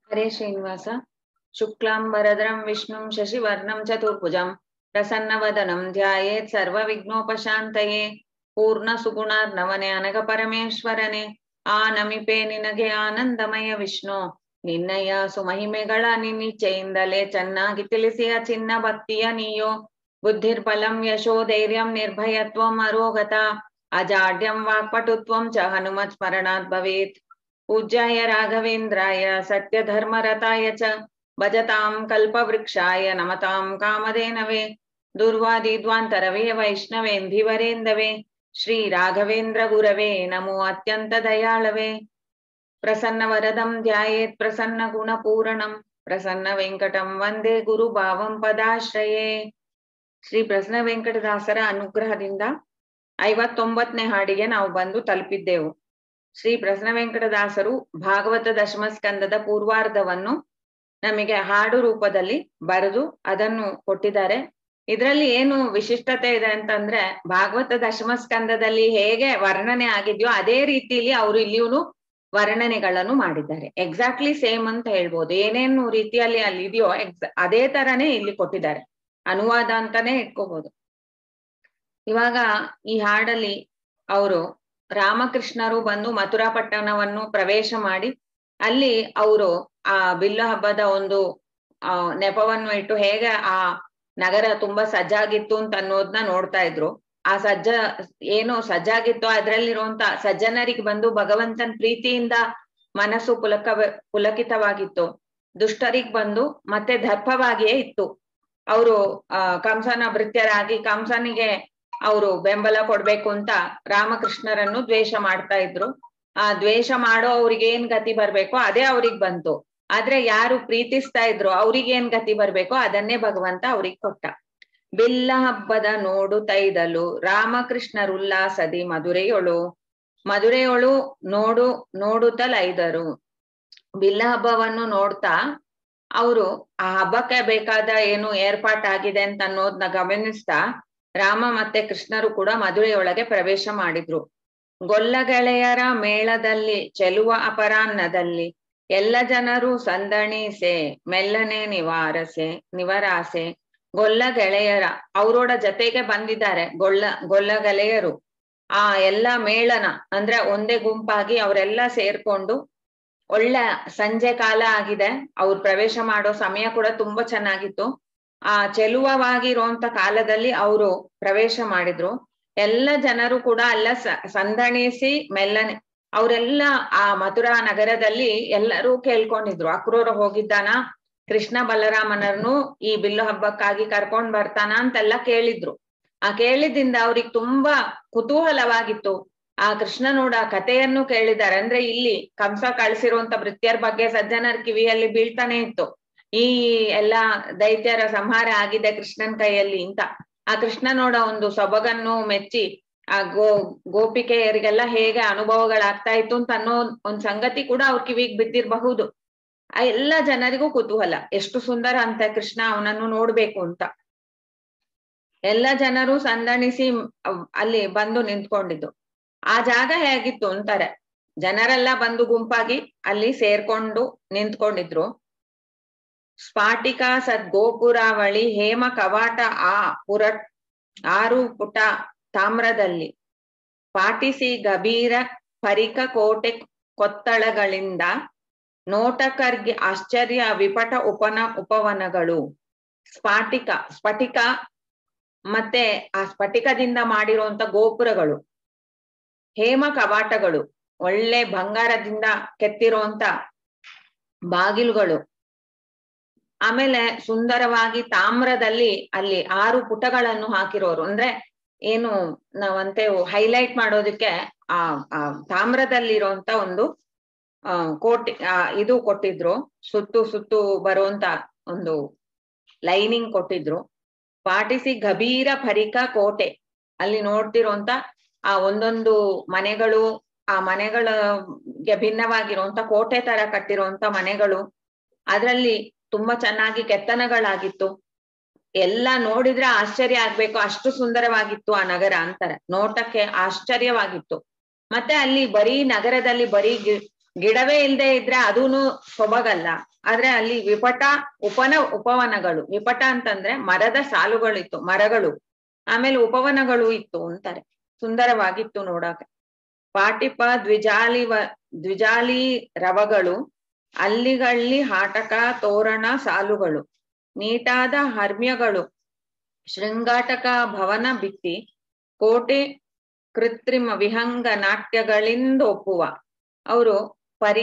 हरे श्रीनिवास शुक्लाम्बरधरं विष्णुं शशिवर्णं चतुर्भुजं प्रसन्नवदनं ध्यायेत् सर्वविघ्नोपशान्तये पूर्णसुगुणार्णवने ಅನಗಪರಮೇಶ್ವರನೇ ಆ ನಮಿಪೆ ನಿನಗೆ ಆನಂದಮಯ ವಿಷ್ಣು ನಿನ್ನಯ ಸುಮಹಿಮೆಗಳ ನಿನ್ನಿಚ್ಛೆಯಿಂದಲೇ ಚೆನ್ನಾಗಿ ತಿಳಿಸಿಯ ಚಿನ್ನ ಭಕ್ತಿಯ ನೀಯೋ ಬುದ್ಧಿರ್ಬಲಂ ಯಶೋ ಧೈರ್ಯಂ ನಿರ್ಭಯತ್ವಂ ಅರೋಗತ ಅಜಾಡ್ಯಂ ವಾಕ್ಪಟುತ್ವಂ ಚ ಹನುಮತ್ ಸ್ಮರಣಾತ್ ಭವೇತ್ पूज्याय राघवेन्द्राय सत्यधर्मरताय च भजतां कल्पवृक्षाय नमतां कामधेनवे दुर्वादिद्वान्तरवे वैष्णवेन्धिवरेन्दवे श्रीराघवेन्द्रगुरवे नमो अत्यन्तदयाळवे प्रसन्नवरदं ध्यायेत् प्रसन्नगुणपूरणं प्रसन्नवेङ्कटं वन्दे गुरुभावं पदाश्रये ಶ್ರೀ ಪ್ರಸನ್ನ ವೆಂಕಟದಾಸರ ಅನುಗ್ರಹದಿಂದ ಐವತ್ತೊಂಬತ್ತನೇ ಹಾಡಿಗೆ ನಾವು ಬಂದು ತಲುಪಿದ್ದೆವು ಶ್ರೀ ಪ್ರಸನ್ನ ವೆಂಕಟದಾಸರು ಭಾಗವತ ದಶಮ ಸ್ಕಂದದ ಪೂರ್ವಾರ್ಧವನ್ನು ನಮಗೆ ಹಾಡು ರೂಪದಲ್ಲಿ ಬರೆದು ಅದನ್ನು ಕೊಟ್ಟಿದ್ದಾರೆ ಇದರಲ್ಲಿ ಏನು ವಿಶಿಷ್ಟತೆ ಇದೆ ಅಂತಂದ್ರೆ ಭಾಗವತ ದಶಮ ಸ್ಕಂದದಲ್ಲಿ ಹೇಗೆ ವರ್ಣನೆ ಆಗಿದ್ಯೋ ಅದೇ ರೀತಿಲಿ ಅವರು ಇಲ್ಲಿಯೂ ವರ್ಣನೆಗಳನ್ನು ಮಾಡಿದ್ದಾರೆ ಎಕ್ಸಾಕ್ಟ್ಲಿ ಸೇಮ್ ಅಂತ ಹೇಳ್ಬೋದು ಏನೇನು ರೀತಿಯಲ್ಲಿ ಅಲ್ಲಿ ಇದೆಯೋ ಎಕ್ಸ್ ಅದೇ ತರನೇ ಇಲ್ಲಿ ಕೊಟ್ಟಿದ್ದಾರೆ ಅನುವಾದ ಅಂತಾನೆ ಇಟ್ಕೋಬಹುದು ಇವಾಗ ಈ ಹಾಡಲ್ಲಿ ಅವರು ರಾಮಕೃಷ್ಣರು ಬಂದು ಮಥುರಾ ಪಟ್ಟಣವನ್ನು ಪ್ರವೇಶ ಮಾಡಿ ಅಲ್ಲಿ ಅವರು ಆ ಬಿಲ್ಲು ಹಬ್ಬದ ಒಂದು ಆ ನೆಪವನ್ನು ಇಟ್ಟು ಹೇಗೆ ಆ ನಗರ ತುಂಬಾ ಸಜ್ಜಾಗಿತ್ತು ಅಂತ ಅನ್ನೋದನ್ನ ನೋಡ್ತಾ ಇದ್ರು ಆ ಸಜ್ಜ ಏನು ಸಜ್ಜಾಗಿತ್ತು ಅದ್ರಲ್ಲಿರುವಂತ ಸಜ್ಜನರಿಗೆ ಬಂದು ಭಗವಂತನ ಪ್ರೀತಿಯಿಂದ ಮನಸ್ಸು ಪುಲಕ ಪುಲಕಿತವಾಗಿತ್ತು ದುಷ್ಟರಿಗ್ ಬಂದು ಮತ್ತೆ ದರ್ಪವಾಗಿಯೇ ಇತ್ತು ಅವರು ಆ ಕಂಸನ ಭೃತ್ಯರಾಗಿ ಕಂಸನಿಗೆ ಅವರು ಬೆಂಬಲ ಕೊಡ್ಬೇಕು ಅಂತ ರಾಮಕೃಷ್ಣರನ್ನು ದ್ವೇಷ ಮಾಡ್ತಾ ಇದ್ರು ಆ ದ್ವೇಷ ಮಾಡೋ ಅವ್ರಿಗೆ ಏನ್ ಗತಿ ಬರ್ಬೇಕೋ ಅದೇ ಅವ್ರಿಗ್ ಬಂತು ಆದ್ರೆ ಯಾರು ಪ್ರೀತಿಸ್ತಾ ಇದ್ರು ಅವ್ರಿಗೆ ಏನ್ ಗತಿ ಬರ್ಬೇಕೋ ಅದನ್ನೇ ಭಗವಂತ ಅವ್ರಿಗೆ ಕೊಟ್ಟ ಬಿಲ್ಲ ಹಬ್ಬದ ನೋಡು ತೈದಲು ರಾಮಕೃಷ್ಣರುಲ್ಲಾಸದಿ ಮಧುರೆಯೊಳು ಮಧುರೆಯೊಳು ನೋಡು ನೋಡುತ್ತಲೈದರು ಬಿಲ್ಲ ಹಬ್ಬವನ್ನು ನೋಡ್ತಾ ಅವರು ಆ ಹಬ್ಬಕ್ಕೆ ಬೇಕಾದ ಏನು ಏರ್ಪಾಟಾಗಿದೆ ಅಂತ ಅನ್ನೋದನ್ನ ಗಮನಿಸ್ತಾ ರಾಮ ಮತ್ತೆ ಕೃಷ್ಣರು ಕೂಡ ಮಧುರೆಯೊಳಗೆ ಪ್ರವೇಶ ಮಾಡಿದ್ರು ಗೊಲ್ಲಗೆಳೆಯರ ಮೇಳದಲ್ಲಿ ಚೆಲುವ ಅಪರಾಹ್ನದಲ್ಲಿ ಎಲ್ಲ ಜನರು ಸಂದಣಿಸೆ ಮೆಲ್ಲನೆ ನಿವಾರಸೆ ನಿವರಾಸೆ ಗೊಲ್ಲ ಗೆಳೆಯರ ಅವರೋಡ ಜೊತೆಗೆ ಬಂದಿದ್ದಾರೆ ಗೊಲ್ಲ ಗೊಲ್ಲ ಗೆಳೆಯರು ಆ ಎಲ್ಲ ಮೇಳನ ಅಂದ್ರೆ ಒಂದೇ ಗುಂಪಾಗಿ ಅವರೆಲ್ಲ ಸೇರ್ಕೊಂಡು ಒಳ್ಳೆ ಸಂಜೆ ಕಾಲ ಆಗಿದೆ ಅವ್ರು ಪ್ರವೇಶ ಮಾಡೋ ಸಮಯ ಕೂಡ ತುಂಬಾ ಚೆನ್ನಾಗಿತ್ತು ಆ ಚೆಲುವವಾಗಿರುವಂತ ಕಾಲದಲ್ಲಿ ಅವರು ಪ್ರವೇಶ ಮಾಡಿದ್ರು ಎಲ್ಲ ಜನರು ಕೂಡ ಅಲ್ಲ ಸಂದಣಿಸಿ ಮೆಲ್ಲನೆ ಅವರೆಲ್ಲ ಆ ಮಥುರಾ ನಗರದಲ್ಲಿ ಎಲ್ಲರೂ ಕೇಳ್ಕೊಂಡಿದ್ರು ಅಕ್ರೂರ ಹೋಗಿದ್ದಾನ ಕೃಷ್ಣ ಬಲರಾಮನರ್ನು ಈ ಬಿಲ್ಲು ಹಬ್ಬಕ್ಕಾಗಿ ಕರ್ಕೊಂಡ್ ಬರ್ತಾನ ಅಂತೆಲ್ಲ ಕೇಳಿದ್ರು ಆ ಕೇಳಿದಿಂದ ಅವ್ರಿಗೆ ತುಂಬಾ ಕುತೂಹಲವಾಗಿತ್ತು ಆ ಕೃಷ್ಣನೋಡ ಕಥೆಯನ್ನು ಕೇಳಿದ್ದಾರೆ ಅಂದ್ರೆ ಇಲ್ಲಿ ಕಂಸ ಕಳ್ಸಿರುವಂತ ಭೃತ್ಯರ ಬಗ್ಗೆ ಸಜ್ಜನರ ಕಿವಿಯಲ್ಲಿ ಬೀಳ್ತಾನೆ ಇತ್ತು ಈ ಎಲ್ಲಾ ದೈತ್ಯರ ಸಂಹಾರ ಆಗಿದೆ ಕೃಷ್ಣನ್ ಕೈಯಲ್ಲಿ ಅಂತ ಆ ಕೃಷ್ಣನೋಡ ಒಂದು ಸೊಬಗನ್ನು ಮೆಚ್ಚಿ ಆ ಗೋ ಗೋಪಿಕೆಯರಿಗೆಲ್ಲ ಹೇಗೆ ಅನುಭವಗಳಾಗ್ತಾ ಇತ್ತು ಅಂತ ಅನ್ನೋ ಒಂದ್ ಸಂಗತಿ ಕೂಡ ಅವ್ರ ಕಿವಿಗ್ ಬಿದ್ದಿರಬಹುದು ಆ ಎಲ್ಲಾ ಜನರಿಗೂ ಕುತೂಹಲ ಎಷ್ಟು ಸುಂದರ ಅಂತ ಕೃಷ್ಣ ಅವನನ್ನು ನೋಡ್ಬೇಕು ಅಂತ ಎಲ್ಲ ಜನರು ಸಂದಣಿಸಿ ಅಲ್ಲಿ ಬಂದು ನಿಂತ್ಕೊಂಡಿದ್ದು ಆ ಜಾಗ ಹೇಗಿತ್ತು ಅಂತಾರೆ ಜನರೆಲ್ಲ ಬಂದು ಗುಂಪಾಗಿ ಅಲ್ಲಿ ಸೇರ್ಕೊಂಡು ನಿಂತ್ಕೊಂಡಿದ್ರು ಸ್ಫಾಟಿಕ ಸದ್ಗೋಪುರಾವಳಿ ಹೇಮ ಕವಾಟ ಆ ಪುರ ಆರು ಪುಟ ತಾಮ್ರದಲ್ಲಿ ಪಾಟಿಸಿ ಗಭೀರ ಪರಿಕ ಕೋಟೆ ಕೊತ್ತಳಗಳಿಂದ ನೋಟಕರ್ಗೆ ಆಶ್ಚರ್ಯ ವಿಪಟ ಉಪನ ಉಪವನಗಳು ಸ್ಫಾಟಿಕ ಸ್ಫಟಿಕ ಮತ್ತೆ ಆ ಸ್ಫಟಿಕದಿಂದ ಮಾಡಿರುವಂತ ಗೋಪುರಗಳು ಹೇಮ ಕವಾಟಗಳು ಒಳ್ಳೆ ಬಂಗಾರದಿಂದ ಕೆತ್ತಿರುವಂತ ಬಾಗಿಲುಗಳು ಆಮೇಲೆ ಸುಂದರವಾಗಿ ತಾಮ್ರದಲ್ಲಿ ಅಲ್ಲಿ ಆರು ಪುಟಗಳನ್ನು ಹಾಕಿರೋರು ಅಂದ್ರೆ ಏನು ನಾವಂತೆ ಹೈಲೈಟ್ ಮಾಡೋದಕ್ಕೆ ಆ ಆ ತಾಮ್ರದಲ್ಲಿರುವಂತ ಒಂದು ಆ ಕೋಟಿ ಆ ಇದು ಕೊಟ್ಟಿದ್ರು ಸುತ್ತು ಸುತ್ತು ಬರುವಂತ ಒಂದು ಲೈನಿಂಗ್ ಕೊಟ್ಟಿದ್ರು ಪಾಟಿಸಿ ಗಭೀರ ಪರಿಕ ಕೋಟೆ ಅಲ್ಲಿ ನೋಡ್ತಿರೋಂತ ಆ ಒಂದೊಂದು ಮನೆಗಳು ಆ ಮನೆಗಳಿಗೆ ಭಿನ್ನವಾಗಿರುವಂತ ಕೋಟೆ ತರ ಕಟ್ಟಿರುವಂತ ಮನೆಗಳು ಅದ್ರಲ್ಲಿ ತುಂಬಾ ಚೆನ್ನಾಗಿ ಕೆತ್ತನಗಳಾಗಿತ್ತು ಎಲ್ಲ ನೋಡಿದ್ರೆ ಆಶ್ಚರ್ಯ ಆಗ್ಬೇಕು ಅಷ್ಟು ಸುಂದರವಾಗಿತ್ತು ಆ ನಗರ ಅಂತಾರೆ ನೋಟಕ್ಕೆ ಆಶ್ಚರ್ಯವಾಗಿತ್ತು ಮತ್ತೆ ಅಲ್ಲಿ ಬರೀ ನಗರದಲ್ಲಿ ಬರೀ ಗಿಡವೇ ಇಲ್ದೆ ಇದ್ರೆ ಅದೂನು ಸೊಬಗಲ್ಲ ಆದ್ರೆ ಅಲ್ಲಿ ವಿಪಟ ಉಪನ ಉಪವನಗಳು ವಿಪಟ ಅಂತಂದ್ರೆ ಮರದ ಸಾಲುಗಳಿತ್ತು ಮರಗಳು ಆಮೇಲೆ ಉಪವನಗಳು ಇತ್ತು ಅಂತಾರೆ ಸುಂದರವಾಗಿತ್ತು ನೋಡಾಕ ಪಾಟಿಪ ದ್ವಿಜಾಲಿ ದ್ವಿಜಾಲಿ ರವಗಳು ಅಲ್ಲಿಗಳ್ಳಿ ಹಾಟಕ ತೋರಣ ಸಾಲುಗಳು ನೀಟಾದ ಹರ್ಮ್ಯಗಳು ಶೃಂಗಾಟಕ ಭವನ ಬಿತ್ತಿ ಕೋಟೆ ಕೃತ್ರಿಮ ವಿಹಂಗ ನಾಟ್ಯಗಳಿಂದ ಒಪ್ಪುವ ಅವರು ಪರಿ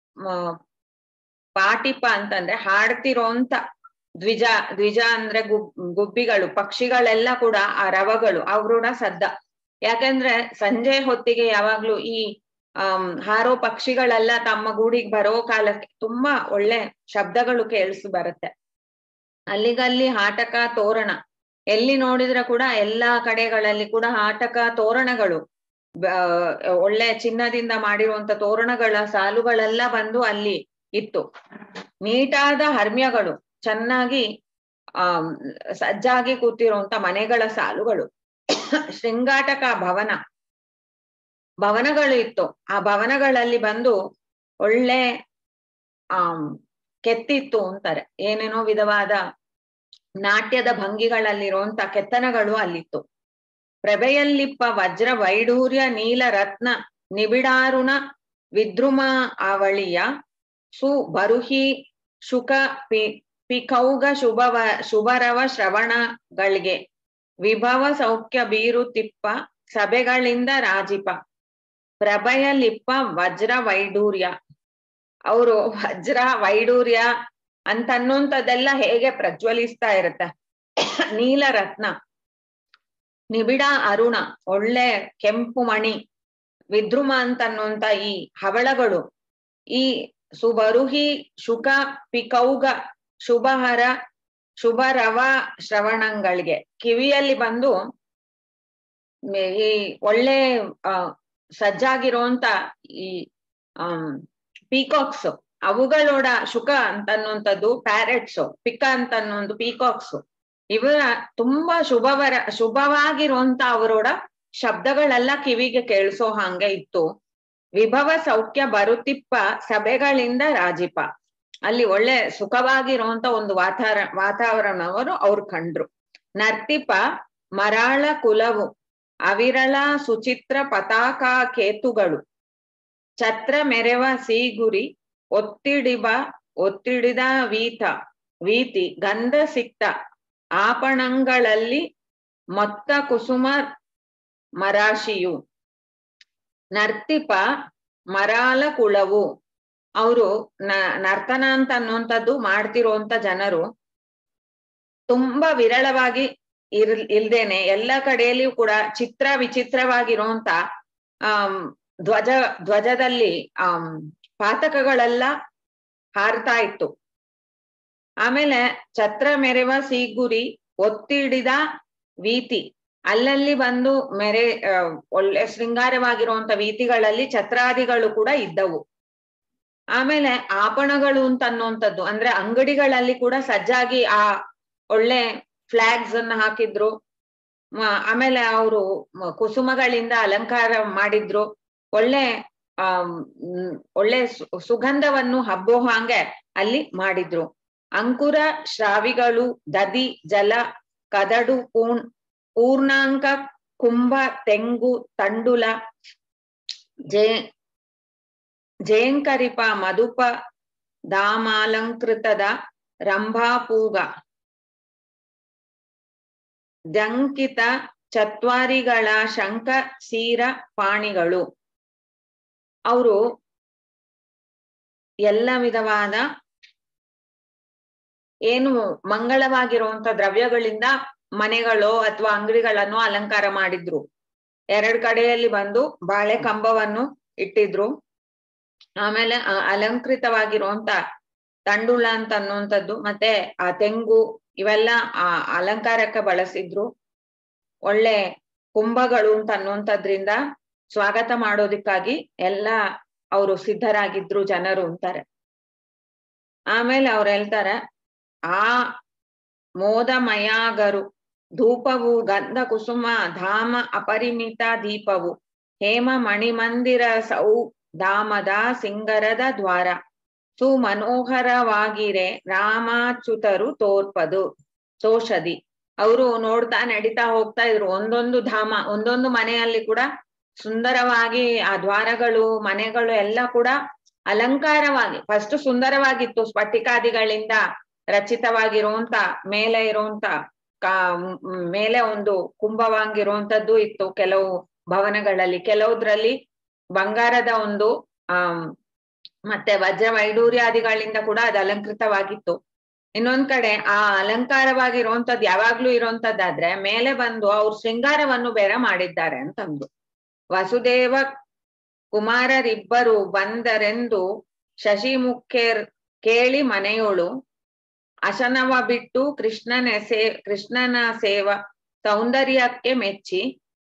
ಪಾಟಿಪ ಅಂತಂದ್ರೆ ಹಾಡ್ತಿರೋಂತ ದ್ವಿಜ ದ್ವಿಜ ಅಂದ್ರೆ ಗುಬ್ ಗುಬ್ಬಿಗಳು ಪಕ್ಷಿಗಳೆಲ್ಲ ಕೂಡ ಆ ರವಗಳು ಅವ್ರೂಡ ಸದ್ದ ಯಾಕಂದ್ರೆ ಸಂಜೆ ಹೊತ್ತಿಗೆ ಯಾವಾಗ್ಲೂ ಈ ಅಮ್ ಹಾರೋ ಪಕ್ಷಿಗಳೆಲ್ಲ ತಮ್ಮ ಗೂಡಿಗೆ ಬರೋ ಕಾಲಕ್ಕೆ ತುಂಬಾ ಒಳ್ಳೆ ಶಬ್ದಗಳು ಕೇಳಿಸಿ ಬರುತ್ತೆ ಅಲ್ಲಿಗಲ್ಲಿ ಹಾಟಕ ತೋರಣ ಎಲ್ಲಿ ನೋಡಿದ್ರೆ ಕೂಡ ಎಲ್ಲಾ ಕಡೆಗಳಲ್ಲಿ ಕೂಡ ಆಟಕ ತೋರಣಗಳು ಒಳ್ಳೆ ಚಿನ್ನದಿಂದ ಮಾಡಿರುವಂತ ತೋರಣಗಳ ಸಾಲುಗಳೆಲ್ಲ ಬಂದು ಅಲ್ಲಿ ಇತ್ತು ನೀಟಾದ ಹರ್ಮ್ಯಗಳು ಚೆನ್ನಾಗಿ ಆ ಸಜ್ಜಾಗಿ ಕೂತಿರುವಂತ ಮನೆಗಳ ಸಾಲುಗಳು ಶೃಂಗಾಟಕ ಭವನ ಭವನಗಳು ಇತ್ತು ಆ ಭವನಗಳಲ್ಲಿ ಬಂದು ಒಳ್ಳೆ ಆಮ್ ಕೆತ್ತಿತ್ತು ಅಂತಾರೆ ಏನೇನೋ ವಿಧವಾದ ನಾಟ್ಯದ ಭಂಗಿಗಳಲ್ಲಿರುವಂತ ಕೆತ್ತನಗಳು ಅಲ್ಲಿತ್ತು ಪ್ರಭೆಯಲ್ಲಿಪ್ಪ ವಜ್ರ ವೈಡೂರ್ಯ ನೀಲ ರತ್ನ ನಿಬಿಡಾರುಣ ವಿದ್ರುಮ ಆವಳಿಯ ಸು ಬರುಹಿ ಶುಕ ಪಿ ಪಿಕೌಗ ಶುಭವ ಶುಭರವ ಶ್ರವಣಗಳಿಗೆ ವಿಭವ ಸೌಖ್ಯ ಬೀರುತಿಪ್ಪ ಸಭೆಗಳಿಂದ ರಾಜಿಪ ಪ್ರಭೆಯಲಿಪ್ಪ ವಜ್ರ ವೈಡೂರ್ಯ ಅವರು ವಜ್ರ ವೈಡೂರ್ಯ ಅಂತ ಅನ್ನುವಂಥದ್ದೆಲ್ಲ ಹೇಗೆ ಪ್ರಜ್ವಲಿಸ್ತಾ ಇರುತ್ತೆ ನೀಲ ರತ್ನ ನಿಬಿಡ ಅರುಣ ಒಳ್ಳೆ ಕೆಂಪು ಮಣಿ ವಿದ್ರುಮ ಅಂತ ಅನ್ನುವಂತ ಈ ಹವಳಗಳು ಈ ಸುಬರುಹಿ ಶುಕ ಪಿಕೌಗ ಶುಭಹರ ಶುಭರವ ಶ್ರವಣಗಳಿಗೆ ಕಿವಿಯಲ್ಲಿ ಬಂದು ಈ ಒಳ್ಳೆ ಆ ಸಜ್ಜಾಗಿರುವಂತ ಈ ಆಮ್ ಪೀಕಾಕ್ಸ್ ಅವುಗಳೋಡ ಶುಕ ಅಂತ ಅನ್ನುವಂಥದ್ದು ಪ್ಯಾರೆಟ್ಸ್ ಪಿಕ ಅಂತ ಅನ್ನೊಂದು ಪೀಕಾಕ್ಸ್ ಇವರ ತುಂಬಾ ಶುಭವರ ಶುಭವಾಗಿರುವಂತ ಅವರೋಡ ಶಬ್ದಗಳೆಲ್ಲ ಕಿವಿಗೆ ಕೇಳಿಸೋ ಹಂಗೆ ಇತ್ತು ವಿಭವ ಸೌಖ್ಯ ಬರುತ್ತಿಪ್ಪ ಸಭೆಗಳಿಂದ ರಾಜಿಪ ಅಲ್ಲಿ ಒಳ್ಳೆ ಸುಖವಾಗಿರುವಂತ ಒಂದು ವಾತಾವರಣ ವಾತಾವರಣವರು ಅವ್ರು ಕಂಡ್ರು ನರ್ತಿಪ ಮರಾಳ ಕುಲವು ಅವಿರಳ ಸುಚಿತ್ರ ಪತಾಕಾ ಕೇತುಗಳು ಛತ್ರ ಮೆರೆವ ಸೀಗುರಿ ಒತ್ತಿಡಿಬ ಒತ್ತಿಡಿದ ವೀತ ವೀತಿ ಗಂಧ ಸಿಕ್ತ ಆಪಣಗಳಲ್ಲಿ ಮೊತ್ತ ಕುಸುಮ ಮರಾಶಿಯು ನರ್ತಿಪ ಮರಾಲ ಕುಳವು ಅವರು ನ ನರ್ತನ ಅಂತ ಅನ್ನುವಂಥದ್ದು ಮಾಡ್ತಿರುವಂತ ಜನರು ತುಂಬಾ ವಿರಳವಾಗಿ ಇರ್ ಇಲ್ದೇನೆ ಎಲ್ಲ ಕಡೆಯಲ್ಲಿಯೂ ಕೂಡ ಚಿತ್ರ ವಿಚಿತ್ರವಾಗಿರುವಂತ ಆಮ್ ಧ್ವಜ ಧ್ವಜದಲ್ಲಿ ಆಮ್ ಪಾತಕಗಳೆಲ್ಲ ಹಾರ್ತಾ ಇತ್ತು ಆಮೇಲೆ ಛತ್ರ ಮೆರೆವ ಸೀಗುರಿ ಒತ್ತಿಡಿದ ವೀತಿ ಅಲ್ಲಲ್ಲಿ ಬಂದು ಮೆರೆ ಒಳ್ಳೆ ಶೃಂಗಾರವಾಗಿರುವಂತ ವೀತಿಗಳಲ್ಲಿ ಛತ್ರಾದಿಗಳು ಕೂಡ ಇದ್ದವು ಆಮೇಲೆ ಆಪಣಗಳು ಅಂತ ಅನ್ನುವಂಥದ್ದು ಅಂದ್ರೆ ಅಂಗಡಿಗಳಲ್ಲಿ ಕೂಡ ಸಜ್ಜಾಗಿ ಆ ಒಳ್ಳೆ ಫ್ಲಾಗ್ಸ್ ಅನ್ನ ಹಾಕಿದ್ರು ಆಮೇಲೆ ಅವರು ಕುಸುಮಗಳಿಂದ ಅಲಂಕಾರ ಮಾಡಿದ್ರು ಒಳ್ಳೆ ಆ ಒಳ್ಳೆ ಸುಗಂಧವನ್ನು ಹಬ್ಬೋ ಹಾಗೆ ಅಲ್ಲಿ ಮಾಡಿದ್ರು ಅಂಕುರ ಶ್ರಾವಿಗಳು ದದಿ ಜಲ ಕದಡು ಪೂಣ್ ಪೂರ್ಣಾಂಕ ಕುಂಭ ತೆಂಗು ತಂಡುಲ ಜೇ ಜೇಂಕರಿಪ ಮಧುಪ ದಾಮಾಲಂಕೃತದ ರಂಭಾಪೂಗ ದಂಕಿತ ಚತ್ವಾರಿಗಳ ಶಂಕ ಸೀರ ಪಾಣಿಗಳು ಅವರು ಎಲ್ಲ ವಿಧವಾದ ಏನು ಮಂಗಳವಾಗಿರುವಂತ ದ್ರವ್ಯಗಳಿಂದ ಮನೆಗಳು ಅಥವಾ ಅಂಗಡಿಗಳನ್ನು ಅಲಂಕಾರ ಮಾಡಿದ್ರು ಎರಡ್ ಕಡೆಯಲ್ಲಿ ಬಂದು ಬಾಳೆ ಕಂಬವನ್ನು ಇಟ್ಟಿದ್ರು ಆಮೇಲೆ ಅಲಂಕೃತವಾಗಿರುವಂತ ತಂಡುಳ ಅಂತ ಅನ್ನುವಂಥದ್ದು ಮತ್ತೆ ಆ ತೆಂಗು ಇವೆಲ್ಲ ಆ ಅಲಂಕಾರಕ್ಕೆ ಬಳಸಿದ್ರು ಒಳ್ಳೆ ಕುಂಭಗಳು ಅಂತ ಅನ್ನುವಂಥದ್ರಿಂದ ಸ್ವಾಗತ ಮಾಡೋದಿಕ್ಕಾಗಿ ಎಲ್ಲ ಅವರು ಸಿದ್ಧರಾಗಿದ್ರು ಜನರು ಅಂತಾರೆ ಆಮೇಲೆ ಅವ್ರು ಹೇಳ್ತಾರೆ ಆ ಮೋದಮಯಾಗರು ಧೂಪವು ಗಂಧ ಕುಸುಮ ಧಾಮ ಅಪರಿಮಿತ ದೀಪವು ಹೇಮ ಮಣಿಮಂದಿರ ಸೌ ಧಾಮದ ಸಿಂಗರದ ದ್ವಾರ ಸುಮನೋಹರವಾಗಿರೆ ರಾಮಾಚ್ಯುತರು ತೋರ್ಪದು ತೋಷದಿ ಅವರು ನೋಡ್ತಾ ನಡೀತಾ ಹೋಗ್ತಾ ಇದ್ರು ಒಂದೊಂದು ಧಾಮ ಒಂದೊಂದು ಮನೆಯಲ್ಲಿ ಕೂಡ ಸುಂದರವಾಗಿ ಆ ದ್ವಾರಗಳು ಮನೆಗಳು ಎಲ್ಲ ಕೂಡ ಅಲಂಕಾರವಾಗಿ ಫಸ್ಟ್ ಸುಂದರವಾಗಿತ್ತು ಸ್ಫಟಿಕಾದಿಗಳಿಂದ ರಚಿತವಾಗಿರುವಂತ ಮೇಲೆ ಇರುವಂತ ಕಾ ಮೇಲೆ ಒಂದು ಕುಂಭವಾಗಿರುವಂತದ್ದು ಇತ್ತು ಕೆಲವು ಭವನಗಳಲ್ಲಿ ಕೆಲವುದ್ರಲ್ಲಿ ಬಂಗಾರದ ಒಂದು ಆ ಮತ್ತೆ ವಜ್ರ ವೈಡೂರ್ಯಾದಿಗಳಿಂದ ಕೂಡ ಅದು ಅಲಂಕೃತವಾಗಿತ್ತು ಇನ್ನೊಂದ್ ಕಡೆ ಆ ಅಲಂಕಾರವಾಗಿರುವಂತದ್ದು ಯಾವಾಗ್ಲೂ ಇರುವಂತದ್ದಾದ್ರೆ ಮೇಲೆ ಬಂದು ಅವ್ರು ಶೃಂಗಾರವನ್ನು ಬೇರೆ ಮಾಡಿದ್ದಾರೆ ಅಂತಂದು ವಸುದೇವ ಕುಮಾರರಿಬ್ಬರು ಬಂದರೆಂದು ಶಶಿಮುಖೇರ್ ಕೇಳಿ ಮನೆಯೋಳು ಅಶನವ ಬಿಟ್ಟು ಕೃಷ್ಣನ ಸೇ ಕೃಷ್ಣನ ಸೇವ ಸೌಂದರ್ಯಕ್ಕೆ ಮೆಚ್ಚಿ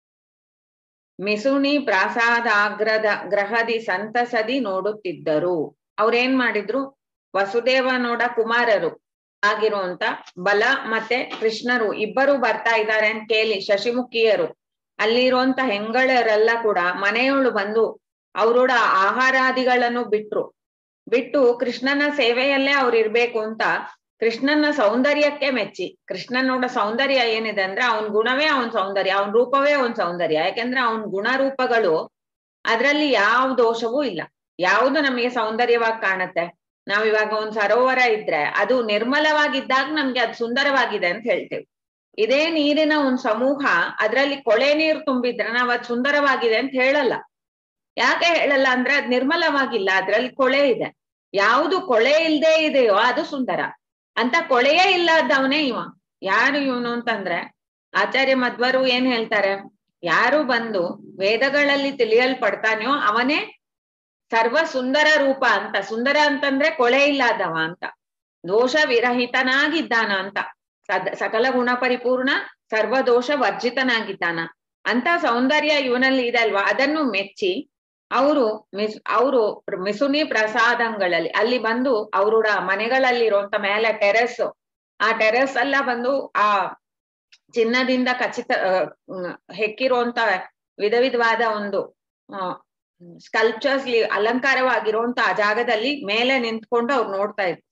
ಮಿಸುಣಿ ಪ್ರಾಸಾದಾಗ್ರದ ಗ್ರಹದಿ ಸಂತಸದಿ ನೋಡುತ್ತಿದ್ದರು ಅವ್ರೇನ್ ಮಾಡಿದ್ರು ವಸುದೇವ ನೋಡ ಕುಮಾರರು ಆಗಿರುವಂತ ಬಲ ಮತ್ತೆ ಕೃಷ್ಣರು ಇಬ್ಬರು ಬರ್ತಾ ಇದ್ದಾರೆ ಅಂತ ಕೇಳಿ ಶಶಿಮುಖಿಯರು ಅಲ್ಲಿರುವಂತ ಹೆಂಗಳರೆಲ್ಲ ಕೂಡ ಮನೆಯೊಳು ಬಂದು ಅವರೋಡ ಆಹಾರಾದಿಗಳನ್ನು ಬಿಟ್ರು ಬಿಟ್ಟು ಕೃಷ್ಣನ ಸೇವೆಯಲ್ಲೇ ಅವ್ರು ಇರ್ಬೇಕು ಅಂತ ಕೃಷ್ಣನ ಸೌಂದರ್ಯಕ್ಕೆ ಮೆಚ್ಚಿ ಕೃಷ್ಣನೋಡ ಸೌಂದರ್ಯ ಏನಿದೆ ಅಂದ್ರೆ ಅವನ್ ಗುಣವೇ ಅವನ್ ಸೌಂದರ್ಯ ಅವನ್ ರೂಪವೇ ಅವನ್ ಸೌಂದರ್ಯ ಯಾಕೆಂದ್ರೆ ಅವನ್ ಗುಣರೂಪಗಳು ಅದ್ರಲ್ಲಿ ಯಾವ ದೋಷವೂ ಇಲ್ಲ ಯಾವುದು ನಮಗೆ ಸೌಂದರ್ಯವಾಗಿ ಕಾಣುತ್ತೆ ನಾವ್ ಇವಾಗ ಒಂದ್ ಸರೋವರ ಇದ್ರೆ ಅದು ನಿರ್ಮಲವಾಗಿದ್ದಾಗ ನಮ್ಗೆ ಅದು ಸುಂದರವಾಗಿದೆ ಅಂತ ಹೇಳ್ತೇವೆ ಇದೇ ನೀರಿನ ಒಂದ್ ಸಮೂಹ ಅದ್ರಲ್ಲಿ ಕೊಳೆ ನೀರು ತುಂಬಿದ್ರೆ ನಾವ್ ಅದ್ ಸುಂದರವಾಗಿದೆ ಅಂತ ಹೇಳಲ್ಲ ಯಾಕೆ ಹೇಳಲ್ಲ ಅಂದ್ರೆ ಅದ್ ನಿರ್ಮಲವಾಗಿಲ್ಲ ಅದ್ರಲ್ಲಿ ಕೊಳೆ ಇದೆ ಯಾವುದು ಕೊಳೆ ಇಲ್ದೇ ಇದೆಯೋ ಅದು ಸುಂದರ ಅಂತ ಕೊಳೆಯೇ ಇಲ್ಲದವನೇ ಇವ ಯಾರು ಇವನು ಅಂತಂದ್ರೆ ಆಚಾರ್ಯ ಮಧ್ವರು ಏನ್ ಹೇಳ್ತಾರೆ ಯಾರು ಬಂದು ವೇದಗಳಲ್ಲಿ ತಿಳಿಯಲ್ಪಡ್ತಾನೆಯೋ ಅವನೇ ಸರ್ವ ಸುಂದರ ರೂಪ ಅಂತ ಸುಂದರ ಅಂತಂದ್ರೆ ಕೊಳೆ ಇಲ್ಲದವ ಅಂತ ದೋಷ ವಿರಹಿತನಾಗಿದ್ದಾನ ಅಂತ ಸದ ಸಕಲ ಗುಣ ಪರಿಪೂರ್ಣ ಸರ್ವ ದೋಷ ವರ್ಜಿತನಾಗಿದ್ದಾನ ಅಂತ ಸೌಂದರ್ಯ ಇವನಲ್ಲಿ ಇದೆ ಅಲ್ವಾ ಅದನ್ನು ಮೆಚ್ಚಿ ಅವರು ಮಿಸ್ ಅವರು ಮಿಸುನಿ ಪ್ರಸಾದಂಗಳಲ್ಲಿ ಅಲ್ಲಿ ಬಂದು ಅವರೋಡ ಮನೆಗಳಲ್ಲಿ ಇರುವಂತ ಮೇಲೆ ಟೆರೆಸ್ ಆ ಟೆರೆಸ್ ಎಲ್ಲ ಬಂದು ಆ ಚಿನ್ನದಿಂದ ಖಚಿತ ಹೆಕ್ಕಿರುವಂತ ವಿಧ ವಿಧವಾದ ಒಂದು ಸ್ಕಲ್ಪ್ಚರ್ಸ್ ಅಲಂಕಾರವಾಗಿರುವಂತ ಆ ಜಾಗದಲ್ಲಿ ಮೇಲೆ ನಿಂತ್ಕೊಂಡು ಅವ್ರು ನೋಡ್ತಾ ಇದ್ರು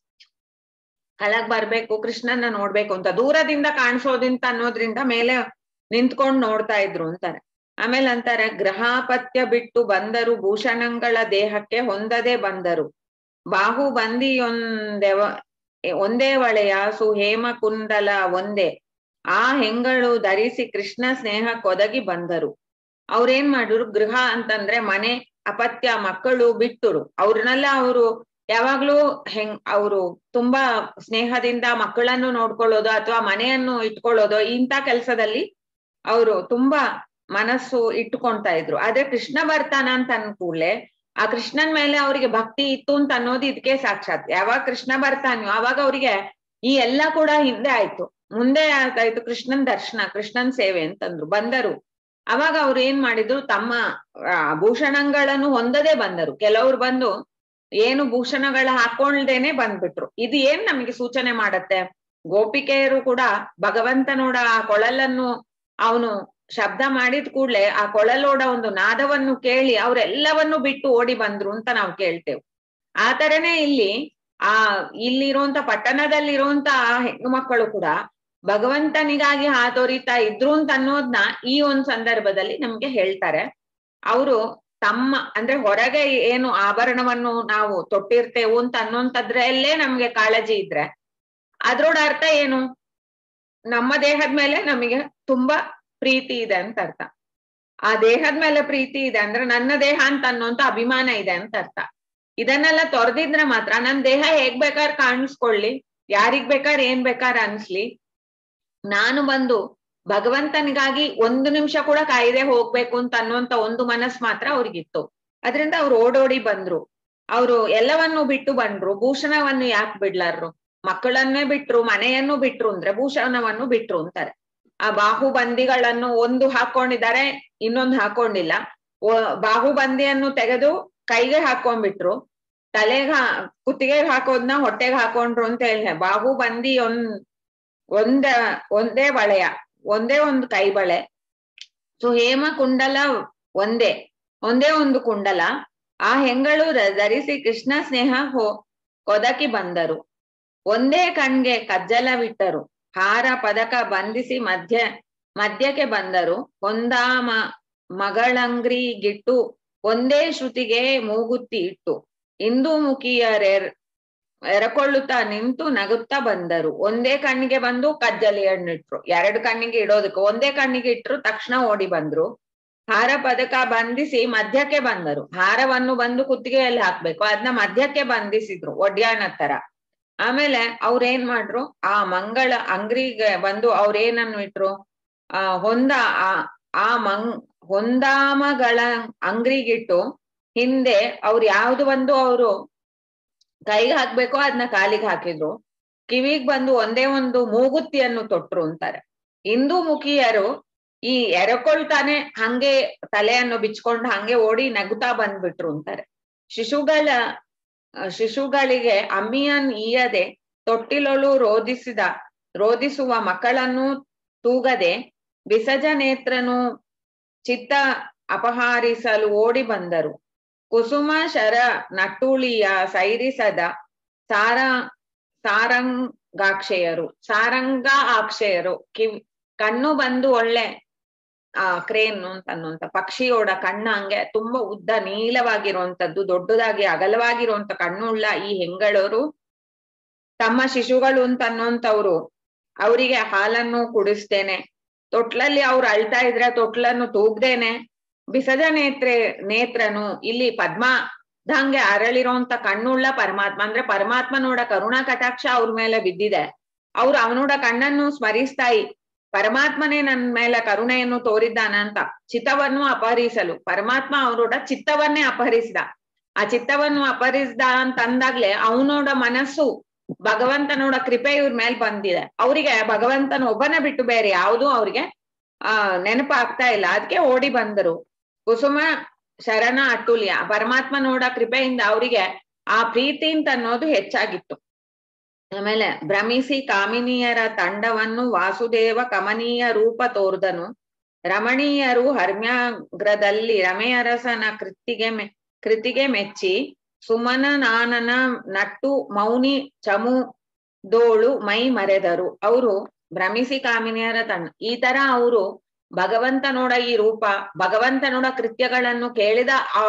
ಕೆಳಗ್ ಬರ್ಬೇಕು ಕೃಷ್ಣನ ನೋಡ್ಬೇಕು ಅಂತ ದೂರದಿಂದ ಕಾಣಿಸೋದಿಂತ ಅನ್ನೋದ್ರಿಂದ ಮೇಲೆ ನಿಂತ್ಕೊಂಡು ನೋಡ್ತಾ ಇದ್ರು ಅಂತಾರೆ ಆಮೇಲೆ ಅಂತಾರೆ ಗ್ರಹಾಪತ್ಯ ಬಿಟ್ಟು ಬಂದರು ಭೂಷಣಗಳ ದೇಹಕ್ಕೆ ಹೊಂದದೆ ಬಂದರು ಬಾಹು ಬಂದಿಯೊಂದೆವ ಒಂದೇ ಒಳೆಯ ಸುಹೇಮ ಕುಂಡಲ ಒಂದೇ ಆ ಹೆಂಗಳು ಧರಿಸಿ ಕೃಷ್ಣ ಸ್ನೇಹ ಕೊದಗಿ ಬಂದರು ಅವ್ರೇನ್ ಮಾಡಿದ್ರು ಗೃಹ ಅಂತಂದ್ರೆ ಮನೆ ಅಪತ್ಯ ಮಕ್ಕಳು ಬಿಟ್ಟರು ಅವ್ರನ್ನೆಲ್ಲ ಅವರು ಯಾವಾಗ್ಲೂ ಹೆಂಗ್ ಅವರು ತುಂಬಾ ಸ್ನೇಹದಿಂದ ಮಕ್ಕಳನ್ನು ನೋಡ್ಕೊಳ್ಳೋದು ಅಥವಾ ಮನೆಯನ್ನು ಇಟ್ಕೊಳ್ಳೋದು ಇಂಥ ಕೆಲ್ಸದಲ್ಲಿ ಅವರು ತುಂಬಾ ಮನಸ್ಸು ಇಟ್ಟುಕೊಂತಾ ಇದ್ರು ಆದ್ರೆ ಕೃಷ್ಣ ಬರ್ತಾನ ಅಂತ ಅನ್ ಕೂಡ್ಲೆ ಆ ಕೃಷ್ಣನ್ ಮೇಲೆ ಅವರಿಗೆ ಭಕ್ತಿ ಇತ್ತು ಅಂತ ಅನ್ನೋದು ಇದಕ್ಕೆ ಸಾಕ್ಷಾತ್ ಯಾವಾಗ ಕೃಷ್ಣ ಬರ್ತಾನೋ ಅವಾಗ ಅವರಿಗೆ ಈ ಎಲ್ಲ ಕೂಡ ಹಿಂದೆ ಆಯ್ತು ಮುಂದೆ ಆಯ್ತು ಕೃಷ್ಣನ್ ದರ್ಶನ ಕೃಷ್ಣನ್ ಸೇವೆ ಅಂತಂದ್ರು ಬಂದರು ಅವಾಗ ಅವ್ರು ಏನ್ ಮಾಡಿದ್ರು ತಮ್ಮ ಭೂಷಣಗಳನ್ನು ಹೊಂದದೇ ಬಂದರು ಕೆಲವ್ರು ಬಂದು ಏನು ಭೂಷಣಗಳ ಹಾಕೊಳ್ದೇನೆ ಬಂದ್ಬಿಟ್ರು ಇದು ಏನ್ ನಮಗೆ ಸೂಚನೆ ಮಾಡತ್ತೆ ಗೋಪಿಕೆಯರು ಕೂಡ ಭಗವಂತನೋಡ ಆ ಕೊಳಲನ್ನು ಅವನು ಶಬ್ದ ಮಾಡಿದ ಕೂಡ್ಲೆ ಆ ಕೊಳಲೋಡ ಒಂದು ನಾದವನ್ನು ಕೇಳಿ ಅವ್ರೆಲ್ಲವನ್ನು ಬಿಟ್ಟು ಓಡಿ ಬಂದ್ರು ಅಂತ ನಾವು ಕೇಳ್ತೇವೆ ಆ ತರನೇ ಇಲ್ಲಿ ಆ ಇಲ್ಲಿರುವಂತ ಪಟ್ಟಣದಲ್ಲಿರುವಂತ ಹೆಣ್ಣು ಮಕ್ಕಳು ಕೂಡ ಭಗವಂತನಿಗಾಗಿ ಹಾತೊರಿತಾ ಇದ್ರು ಅಂತ ಅನ್ನೋದ್ನ ಈ ಒಂದ್ ಸಂದರ್ಭದಲ್ಲಿ ನಮ್ಗೆ ಹೇಳ್ತಾರೆ ಅವರು ತಮ್ಮ ಅಂದ್ರೆ ಹೊರಗೆ ಏನು ಆಭರಣವನ್ನು ನಾವು ತೊಟ್ಟಿರ್ತೇವು ಅಂತ ಅನ್ನೋಂಥದ್ರಲ್ಲೇ ನಮ್ಗೆ ಕಾಳಜಿ ಇದ್ರೆ ಅದ್ರೋಡ ಅರ್ಥ ಏನು ನಮ್ಮ ದೇಹದ ಮೇಲೆ ನಮಗೆ ತುಂಬಾ ಪ್ರೀತಿ ಇದೆ ಅಂತ ಅರ್ಥ ಆ ದೇಹದ ಮೇಲೆ ಪ್ರೀತಿ ಇದೆ ಅಂದ್ರೆ ನನ್ನ ದೇಹ ಅಂತ ಅನ್ನೋಂತ ಅಭಿಮಾನ ಇದೆ ಅಂತ ಅರ್ಥ ಇದನ್ನೆಲ್ಲ ತೊರೆದಿದ್ರೆ ಮಾತ್ರ ನನ್ ದೇಹ ಹೇಗ್ ಬೇಕಾದ್ರೆ ಕಾಣಿಸ್ಕೊಳ್ಳಿ ಯಾರಿಗ್ ಬೇಕಾದ್ರೆ ಏನ್ ಬೇಕಾದ್ರೆ ಅನ್ಸ್ಲಿ ನಾನು ಬಂದು ಭಗವಂತನಿಗಾಗಿ ಒಂದು ನಿಮಿಷ ಕೂಡ ಕಾಯ್ದೆ ಹೋಗ್ಬೇಕು ಅಂತ ಅನ್ನುವಂತ ಒಂದು ಮನಸ್ ಮಾತ್ರ ಅವ್ರಿಗಿತ್ತು ಅದರಿಂದ ಅವ್ರು ಓಡೋಡಿ ಬಂದ್ರು ಅವರು ಎಲ್ಲವನ್ನು ಬಿಟ್ಟು ಬಂದ್ರು ಭೂಷಣವನ್ನು ಯಾಕೆ ಬಿಡ್ಲಾರ್ರು ಮಕ್ಕಳನ್ನೇ ಬಿಟ್ರು ಮನೆಯನ್ನು ಬಿಟ್ರು ಅಂದ್ರೆ ಭೂಷಣವನ್ನು ಬಿಟ್ರು ಅಂತಾರೆ ಆ ಬಾಹುಬಂದಿಗಳನ್ನು ಒಂದು ಹಾಕೊಂಡಿದ್ದಾರೆ ಇನ್ನೊಂದು ಹಾಕೊಂಡಿಲ್ಲ ಬಾಹುಬಂದಿಯನ್ನು ತೆಗೆದು ಕೈಗೆ ಹಾಕೊಂಡ್ಬಿಟ್ರು ತಲೆಗೆ ಕುತ್ತಿಗೆಗೆ ಹಾಕೋದ್ನ ಹೊಟ್ಟೆಗೆ ಹಾಕೊಂಡ್ರು ಅಂತ ಹೇಳಿ ಬಾಹುಬಂದಿ ಒಂದ್ ಒಂದ ಒಂದೇ ಬಳೆಯ ಒಂದೇ ಒಂದು ಕೈ ಬಳೆ ಸೊ ಹೇಮ ಕುಂಡಲ ಒಂದೇ ಒಂದೇ ಒಂದು ಕುಂಡಲ ಆ ಹೆಂಗಳು ರ- ಧರಿಸಿ ಕೃಷ್ಣ ಸ್ನೇಹ ಹೋ ಒದಕಿ ಬಂದರು ಒಂದೇ ಕಣ್ಗೆ ಕಜ್ಜಲವಿಟ್ಟರು ಹಾರ ಪದಕ ಬಂಧಿಸಿ ಮಧ್ಯ ಮಧ್ಯಕ್ಕೆ ಬಂದರು ಹೊಂದಾಮ ಮಗಳಂಗ್ರಿ ಗಿಟ್ಟು ಒಂದೇ ಶ್ರುತಿಗೆ ಮೂಗುತ್ತಿ ಇಟ್ಟು ಇಂದು ಮುಖಿಯರೆರ್ ಎರಕೊಳ್ಳುತ್ತಾ ನಿಂತು ನಗುತ್ತಾ ಬಂದರು ಒಂದೇ ಕಣ್ಣಿಗೆ ಬಂದು ಕಜ್ಜಲಿ ಹಣ್ಣಿಟ್ರು ಎರಡು ಕಣ್ಣಿಗೆ ಇಡೋದಕ್ಕೆ ಒಂದೇ ಕಣ್ಣಿಗೆ ಇಟ್ರು ತಕ್ಷಣ ಓಡಿ ಬಂದ್ರು ಹಾರ ಪದಕ ಬಂಧಿಸಿ ಮಧ್ಯಕ್ಕೆ ಬಂದರು ಹಾರವನ್ನು ಬಂದು ಕುತ್ತಿಗೆಯಲ್ಲಿ ಹಾಕ್ಬೇಕು ಅದನ್ನ ಮಧ್ಯಕ್ಕೆ ಬಂಧಿಸಿದ್ರು ಒಡ್ಯಾಣ ತರ ಆಮೇಲೆ ಅವ್ರೇನ್ ಮಾಡ್ರು ಆ ಮಂಗಳ ಅಂಗ್ರಿಗೆ ಬಂದು ಅವ್ರೇನನ್ನು ಇಟ್ರು ಆ ಹೊಂದ ಆ ಆ ಮಂಗ್ ಹೊಂದಾಮಗಳ ಅಂಗ್ರಿಗಿಟ್ಟು ಹಿಂದೆ ಅವ್ರು ಯಾವ್ದು ಬಂದು ಅವರು ಕೈಗೆ ಹಾಕ್ಬೇಕೋ ಅದನ್ನ ಕಾಲಿಗೆ ಹಾಕಿದ್ರು ಕಿವಿಗ್ ಬಂದು ಒಂದೇ ಒಂದು ಮೂಗುತ್ತಿಯನ್ನು ತೊಟ್ರು ಅಂತಾರೆ ಹಿಂದೂ ಮುಖಿಯರು ಈ ಎರಕೊಳ್ತಾನೆ ಹಂಗೆ ತಲೆಯನ್ನು ಬಿಚ್ಕೊಂಡು ಹಂಗೆ ಓಡಿ ನಗುತ್ತಾ ಬಂದ್ಬಿಟ್ರು ಅಂತಾರೆ ಶಿಶುಗಳ ಆ, ಶಿಶುಗಳಿಗೆ ಅಮ್ಮಿಯನ್ ಈಯದೆ ತೊಟ್ಟಿಲೊಳು ರೋಧಿಸಿದ ರೋಧಿಸುವ ಮಕ್ಕಳನ್ನು ತೂಗದೆ ವಿಸಜ ನೇತ್ರನು ಚಿತ್ತ ಅಪಹಾರಿಸಲು ಓಡಿ ಬಂದರು ಕುಸುಮ ಶರ ನಟ್ಟುಳಿಯ ಸೈರಿಸದ ಸಾರ ಸಾರಂಗಾಕ್ಷೆಯರು ಸಾರಂಗ ಅಕ್ಷಯರು ಕಿವಿ ಕಣ್ಣು ಬಂದು ಒಳ್ಳೆ ಆ ಕ್ರೇನ್ ಅಂತ ಅನ್ನುವಂತ ಪಕ್ಷಿಯೋಡ ಕಣ್ಣು ಹಂಗೆ ತುಂಬಾ ಉದ್ದ ನೀಳವಾಗಿರುವಂತದ್ದು ದೊಡ್ಡದಾಗಿ ಅಗಲವಾಗಿರುವಂತ ಕಣ್ಣುಳ್ಳ ಈ ಹೆಂಗಳವರು ತಮ್ಮ ಶಿಶುಗಳು ಅಂತ ಅನ್ನುವಂಥವ್ರು ಅವರಿಗೆ ಹಾಲನ್ನು ಕುಡಿಸ್ತೇನೆ ತೊಟ್ಲಲ್ಲಿ ಅವ್ರು ಅಳ್ತಾ ಇದ್ರೆ ತೊಟ್ಲನ್ನು ತೂಗ್ದೇನೆ ಬಿಸದ ನೇತ್ರೆ ನೇತ್ರನು ಇಲ್ಲಿ ಪದ್ಮ ದಂಗೆ ಅರಳಿರೋಂತ ಕಣ್ಣುಳ್ಳ ಪರಮಾತ್ಮ ಅಂದ್ರೆ ಪರಮಾತ್ಮ ನೋಡ ಕರುಣಾ ಕಟಾಕ್ಷ ಅವ್ರ ಮೇಲೆ ಬಿದ್ದಿದೆ ಅವ್ರು ಅವನೋಡ ಕಣ್ಣನ್ನು ಸ್ಮರಿಸ್ತಾಯಿ ಪರಮಾತ್ಮನೇ ನನ್ ಮೇಲೆ ಕರುಣೆಯನ್ನು ತೋರಿದ್ದಾನಂತ ಚಿತ್ತವನ್ನು ಅಪಹರಿಸಲು ಪರಮಾತ್ಮ ಅವರೋಡ ಚಿತ್ತವನ್ನೇ ಅಪಹರಿಸಿದ ಆ ಚಿತ್ತವನ್ನು ಅಪಹರಿಸಿದ ಅಂತ ಅಂದಾಗ್ಲೆ ಅವನೋಡ ಮನಸ್ಸು ಭಗವಂತನೋಡ ಕೃಪೆ ಇವ್ರ ಮೇಲ್ ಬಂದಿದೆ ಅವರಿಗೆ ಭಗವಂತನ ಒಬ್ಬನ ಬಿಟ್ಟು ಬೇರೆ ಯಾವುದು ಅವ್ರಿಗೆ ಆ ನೆನಪಾಗ್ತಾ ಇಲ್ಲ ಅದಕ್ಕೆ ಓಡಿ ಬಂದರು ಕುಸುಮ ಶರಣ ಅಟ್ಟುಲ್ಯ ಪರಮಾತ್ಮನೋಡ ಕೃಪೆಯಿಂದ ಅವರಿಗೆ ಆ ಪ್ರೀತಿ ಅಂತ ಅನ್ನೋದು ಹೆಚ್ಚಾಗಿತ್ತು ಆಮೇಲೆ ಭ್ರಮಿಸಿ ಕಾಮಿನಿಯರ ತಂಡವನ್ನು ವಾಸುದೇವ ಕಮನೀಯ ರೂಪ ತೋರ್ದನು ರಮಣೀಯರು ಹರ್ಮ್ಯಾಗ್ರದಲ್ಲಿ ರಮೆಯರಸನ ಕೃತಿಗೆ ಮೆ ಕೃತಿಗೆ ಮೆಚ್ಚಿ ಸುಮನ ನಾನನ ನಟ್ಟು ಮೌನಿ ಚಮು ದೋಳು ಮೈ ಮರೆದರು ಅವರು ಭ್ರಮಿಸಿ ಕಾಮಿನಿಯರ ತಂಡ ಈ ತರ ಅವರು ಭಗವಂತನೋಡ ಈ ರೂಪ ಭಗವಂತನೋಡ ಕೃತ್ಯಗಳನ್ನು ಕೇಳಿದ ಆ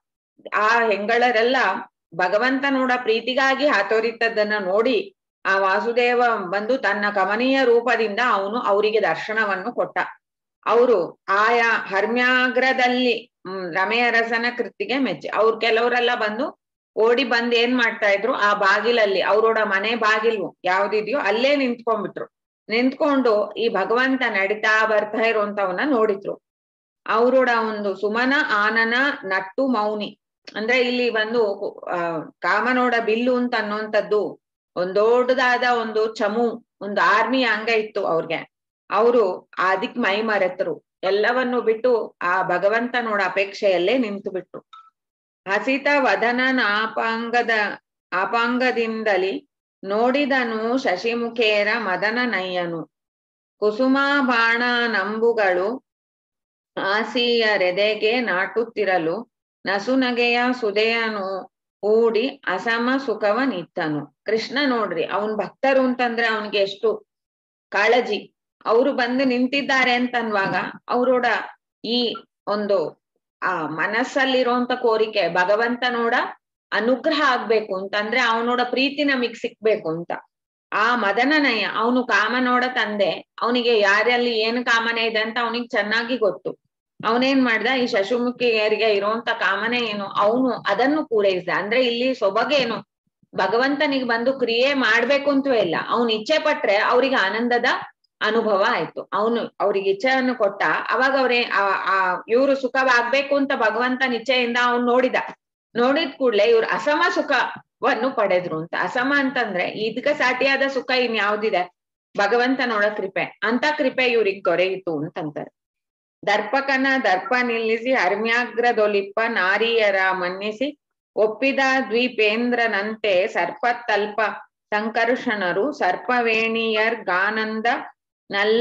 ಆ ಹೆಂಗಳರೆಲ್ಲ ಭಗವಂತನೋಡ ಪ್ರೀತಿಗಾಗಿ ಹಾತೊರಿತದ್ದನ್ನ ನೋಡಿ ಆ ವಾಸುದೇವ ಬಂದು ತನ್ನ ಕಮನೀಯ ರೂಪದಿಂದ ಅವನು ಅವರಿಗೆ ದರ್ಶನವನ್ನು ಕೊಟ್ಟ ಅವರು ಆಯಾ ಹರ್ಮ್ಯಾಗ್ರದಲ್ಲಿ ಹ್ಮ್ ರಮೆಯರಸನ ಕೃತಿಗೆ ಮೆಚ್ಚಿ ಅವ್ರು ಕೆಲವರೆಲ್ಲ ಬಂದು ಓಡಿ ಬಂದ್ ಏನ್ ಮಾಡ್ತಾ ಇದ್ರು ಆ ಬಾಗಿಲಲ್ಲಿ ಅವ್ರೋಡ ಮನೆ ಬಾಗಿಲು ಯಾವ್ದಿದ್ಯೋ ಅಲ್ಲೇ ನಿಂತ್ಕೊಂಡ್ಬಿಟ್ರು ನಿಂತ್ಕೊಂಡು ಈ ಭಗವಂತ ನಡೀತಾ ಬರ್ತಾ ಇರುವಂತವನ್ನ ನೋಡಿದ್ರು ಅವರೋಡ ಒಂದು ಸುಮನ ಆನನ ನಟ್ಟು ಮೌನಿ ಅಂದ್ರೆ ಇಲ್ಲಿ ಒಂದು ಆ ಕಾಮನೋಡ ಬಿಲ್ಲು ಅಂತ ಅನ್ನುವಂಥದ್ದು ಒಂದ್ ದೊಡ್ಡದಾದ ಒಂದು ಚಮು ಒಂದು ಆರ್ಮಿ ಅಂಗ ಇತ್ತು ಅವ್ರಿಗೆ ಅವರು ಅದಕ್ ಮೈ ಮರೆತರು ಎಲ್ಲವನ್ನು ಬಿಟ್ಟು ಆ ಭಗವಂತನೋಡ ಅಪೇಕ್ಷೆಯಲ್ಲೇ ನಿಂತು ಬಿಟ್ರು ಹಸಿತ ವದನನ ಆಪಾಂಗದ ಆಪಾಂಗದಿಂದಲಿ ನೋಡಿದನು ಶಶಿಮುಖೇರ ಮದನ ನಯ್ಯನು ಕುಸುಮ ಬಾಣ ನಂಬುಗಳು ಆಸಿಯರೆದೆಗೆ ನಾಟುತ್ತಿರಲು ನಸುನಗೆಯ ಸುದೆಯನು ಹೂಡಿ ಅಸಮ ಸುಖವ ನಿತ್ತನು ಕೃಷ್ಣ ನೋಡ್ರಿ ಅವನ್ ಭಕ್ತರು ಅಂತಂದ್ರೆ ಅವನ್ಗೆ ಎಷ್ಟು ಕಾಳಜಿ ಅವರು ಬಂದು ನಿಂತಿದ್ದಾರೆ ಅಂತನ್ವಾಗ ಅವರೋಡ ಈ ಒಂದು ಆ ಮನಸ್ಸಲ್ಲಿರುವಂತ ಕೋರಿಕೆ ಭಗವಂತನೋಡ ಅನುಗ್ರಹ ಆಗ್ಬೇಕು ಅಂತಂದ್ರೆ ಅವನೋಡ ಪ್ರೀತಿ ನಮಗ್ ಸಿಕ್ಬೇಕು ಅಂತ ಆ ಮದನನಯ್ಯ ಅವನು ಕಾಮನೋಡ ತಂದೆ ಅವನಿಗೆ ಯಾರಲ್ಲಿ ಏನು ಕಾಮನೆ ಇದೆ ಅಂತ ಅವನಿಗೆ ಚೆನ್ನಾಗಿ ಗೊತ್ತು ಅವನೇನ್ ಮಾಡ್ದ ಈ ಶಶುಮುಖಿಯರಿಗೆ ಇರುವಂತ ಕಾಮನೆ ಏನು ಅವನು ಅದನ್ನು ಪೂರೈಸಿದ ಅಂದ್ರೆ ಇಲ್ಲಿ ಸೊಬಗೇನು ಭಗವಂತನಿಗೆ ಬಂದು ಕ್ರಿಯೆ ಮಾಡ್ಬೇಕು ಅಂತವೇ ಇಲ್ಲ ಅವ್ನ ಇಚ್ಛೆ ಪಟ್ರೆ ಅವ್ರಿಗೆ ಆನಂದದ ಅನುಭವ ಆಯ್ತು ಅವನು ಅವ್ರಿಗೆ ಇಚ್ಛೆಯನ್ನು ಕೊಟ್ಟ ಅವಾಗ ಅವ್ರೇ ಆ ಇವ್ರು ಸುಖವಾಗ್ಬೇಕು ಅಂತ ಭಗವಂತನ ಇಚ್ಛೆಯಿಂದ ಅವ್ನು ನೋಡಿದ ನೋಡಿದ ಕೂಡ್ಲೆ ಇವ್ರು ಅಸಮ ಸುಖವನ್ನು ಪಡೆದ್ರು ಅಂತ ಅಸಮ ಅಂತಂದ್ರೆ ಇದಕ್ಕೆ ಸಾಟಿಯಾದ ಸುಖ ಇನ್ ಯಾವ್ದಿದೆ ಭಗವಂತನೋಡ ಕೃಪೆ ಅಂತ ಕೃಪೆ ಇವ್ರಿಗೆ ದೊರೆಯಿತು ಅಂತಂತಾರೆ ದರ್ಪಕನ ದರ್ಪ ನಿಲ್ಲಿಸಿ ಹರ್ಮ್ಯಾಗ್ರದೊಲಿಪ್ಪ ನಾರಿಯರ ಮನ್ನಿಸಿ ಒಪ್ಪಿದ ದ್ವೀಪೇಂದ್ರನಂತೆ ಸರ್ಪತಲ್ಪ ಸಂಕರ್ಷಣರು ಸರ್ಪವೇಣಿಯರ್ ಗಾನಂದ ನಲ್